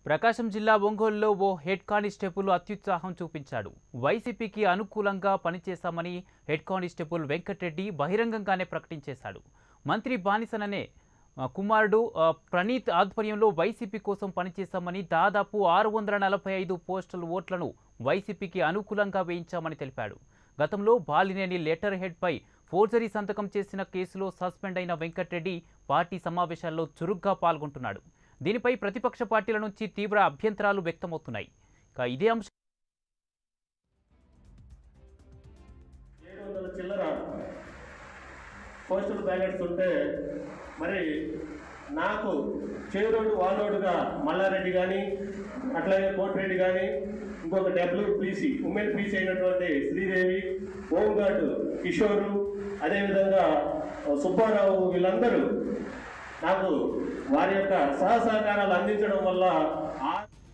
ప్రకాశం జిల్లా ఒంగోలులో ఓ head constable అత్యుత్సాహం చూపించాడు వైసీపీకి అనుకూలంగా పనిచేశామని హెడ్ కానిస్టేబుల్ వెంకటరెడ్డి బహిరంగంగానే ప్రకటించేశాడు మంత్రి బానిసననే ఆ, కుమారుడు ఆ, ప్రణీత్ ఆధ్వర్యంలో వైసీపీ కోసం పనిచేశామని దాదాపు ఆరు వందల నలభై ఐదు పోస్టల్ ఓట్లను వైసీపీకి అనుకూలంగా వేయించామని తెలిపాడు గతంలో బాలినేని లెటర్ హెడ్పై ఫోర్జరీ సంతకం చేసిన కేసులో సస్పెండ్ అయిన వెంకటరెడ్డి పార్టీ సమావేశాల్లో చురుగ్గా పాల్గొంటున్నాడు దీనిపై ప్రతిపక్ష పార్టీల నుంచి తీవ్ర అభ్యంతరాలు వ్యక్తమవుతున్నాయి ఇక ఇదే అంశం ఏడు వందల చిల్లర పోస్టల్ బ్యాలెట్స్ ఉంటే మరి నాకు చేరోడు వాలోడుగా మల్లారెడ్డి కానీ అట్లాగే కోటిరెడ్డి కానీ ఇంకొక డబ్ల్యూ పీసీ ఉమెన్ పీసీ అయినటువంటి శ్రీదేవి హోంగార్డు కిషోరు అదేవిధంగా సుబ్బారావు వీళ్ళందరూ నాకు వారి యొక్క సహసహకారాలు అందించడం వల్ల ఆ